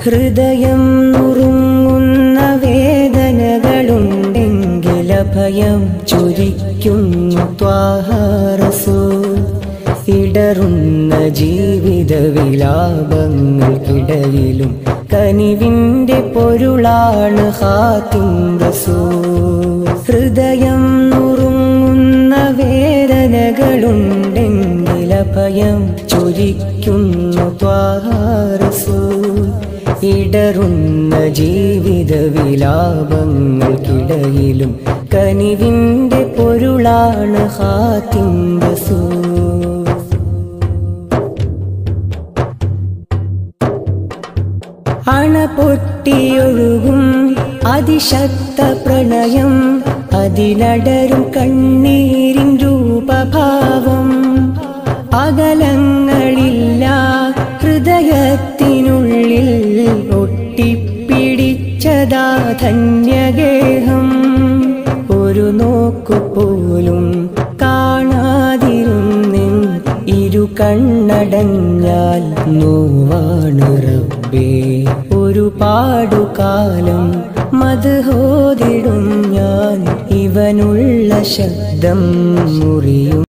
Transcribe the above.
ഹൃദയം നുറുങ്ങുന്ന വേദനകളുണ്ടെങ്കിൽ അഭയം ചൊരിക്കുന്നു ത്വാഹാരസൂ ഇടറുന്ന ജീവിത വിലാപങ്ങൾക്കിടയിലും കനിവിൻ്റെ പൊരുളാണ് ഹാത്തിം റസൂൽ ഹൃദയം നുറുങ്ങുന്ന വേദനകളുണ്ടെങ്കിൽ അഭയം ചൊരിക്കുന്നു ത്വാഹാരസൂൽ ഇടറുന്ന ജീവിത വിലാപങ്ങൾക്കിടയിലും കനിവിൻ്റെ പൊരുളാണ് ഹാത്തിം റസൂൽ അണ പൊട്ടിയൊഴുകും അതിശക്ത പ്രണയം അതിലടരും കണ്ണീരിൻ രൂപഭാവം അകലങ്ങളില്ല ഹൃദയത്തിനുള്ളിൽ ഒട്ടിപ്പിടിച്ചതാ ധന്യഗേഹം ഒരു നോക്കുപോലും കാണാതിരുന്നിൻ ഇരു കണ്ണടഞ്ഞാൽ നോവാണ് റബ്ബേ ഒരുപാടു കാലം മധുഹോതിടും ഞാൻ ഇവനുള്ള ശബ്ദം മുറിയും